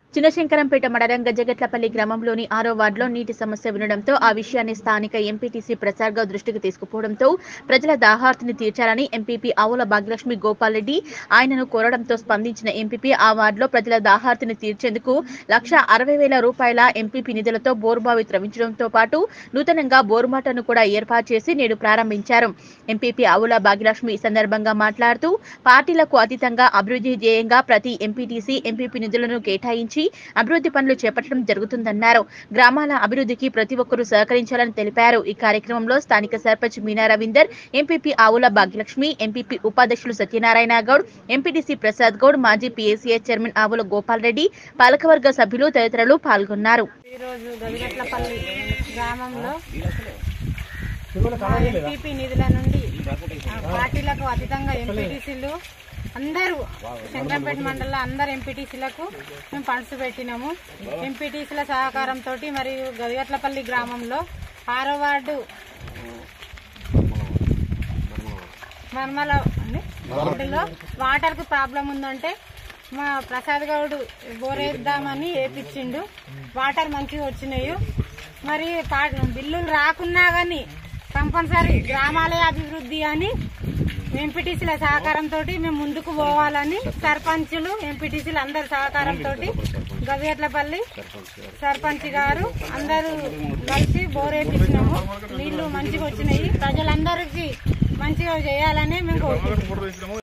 చిన్నశంకరంపేట మండలం గజగట్లపల్లి గ్రామంలోని ఆరో వార్డులో నీటి సమస్య వినడంతో ఆ విషయాన్ని స్థానిక ఎంపీటీసీ ప్రసాద్ గౌడ్ దృష్టికి తీసుకుపోవడంతో ప్రజల దాహార్తిని తీర్చాలని ఎంపీపీ ఆవుల భాగ్యలక్ష్మి గోపాల్ రెడ్డి ఆయనను కోరడంతో స్పందించిన ఎంపీపీ ఆ వార్డులో ప్రజల దాహార్తిని తీర్చేందుకు లక్ష అరవై వేల రూపాయల ఎంపీపీ నిధులతో బోరుబావి త్రవించడంతో పాటు నూతనంగా బోరుమాటను కూడా ఏర్పాటు చేసి నేడు ప్రారంభించారు ఎంపీపీ ఆవుల భాగ్యలక్ష్మి ఈ సందర్భంగా మాట్లాడుతూ పార్టీలకు అతీతంగా అభివృద్ధి ధ్యేయంగా ప్రతి ఎంపీటీసీ ఎంపీపీ నిధులను కేటాయించి అభివృద్ధి పనులు చేపట్టడం జరుగుతుందన్నారు గ్రామాల అభివృద్ధికి ప్రతి ఒక్కరూ సహకరించాలని తెలిపారు ఈ కార్యక్రమంలో స్థానిక సర్పంచ్ మీనా రవీందర్ ఎంపీపీ ఆవుల భాగ్యలక్ష్మి ఎంపీపీ ఉపాధ్యక్షులు సత్యనారాయణ గౌడ్ ఎంపీటీసీ ప్రసాద్ గౌడ్ మాజీ పీఏసీఐ చైర్మన్ ఆవుల గోపాల్ రెడ్డి పాలకవర్గ సభ్యులు తదితరులు పాల్గొన్నారు ఈరోజు గదిగట్లపల్లి గ్రామంలో ఎంపీపీ నిధుల నుండి ఆ, పార్టీలకు అతీతంగా ఎంపీటీసీలు అందరూ శంకరంపేట మండలంలో అందరు ఎంపీటీసీలకు మేము ఫండ్స్ పెట్టినాము ఎంపీటీసీల సహకారంతో మరియు గదిగట్లపల్లి గ్రామంలో ఆరో వార్డు మర్మల అండి? వార్డులో వాటర్ కు ప్రాబ్లం ఉందంటే మా ప్రసాద్ గౌడ్ బోరేద్దామని వేపించిండు వాటర్ మంచిగా వచ్చినాయి మరి పా- బిల్లులు రాకున్నా గాని కంపల్సరీ గ్రామాలే అభివృద్ధి అని ఎంపీటీసీల సహకారంతో మేము ముందుకు పోవాలని సర్పంచులు ఎంపీటీసీలు అందరి సహకారంతో గవియట్లపల్లి సర్పంచ్ గారు అందరూ కలిసి బోరేపించినాము నీళ్లు మంచిగా వచ్చినాయి ప్రజలందరికీ మంచిగా చేయాలని మేము కోరుకుంటున్నాం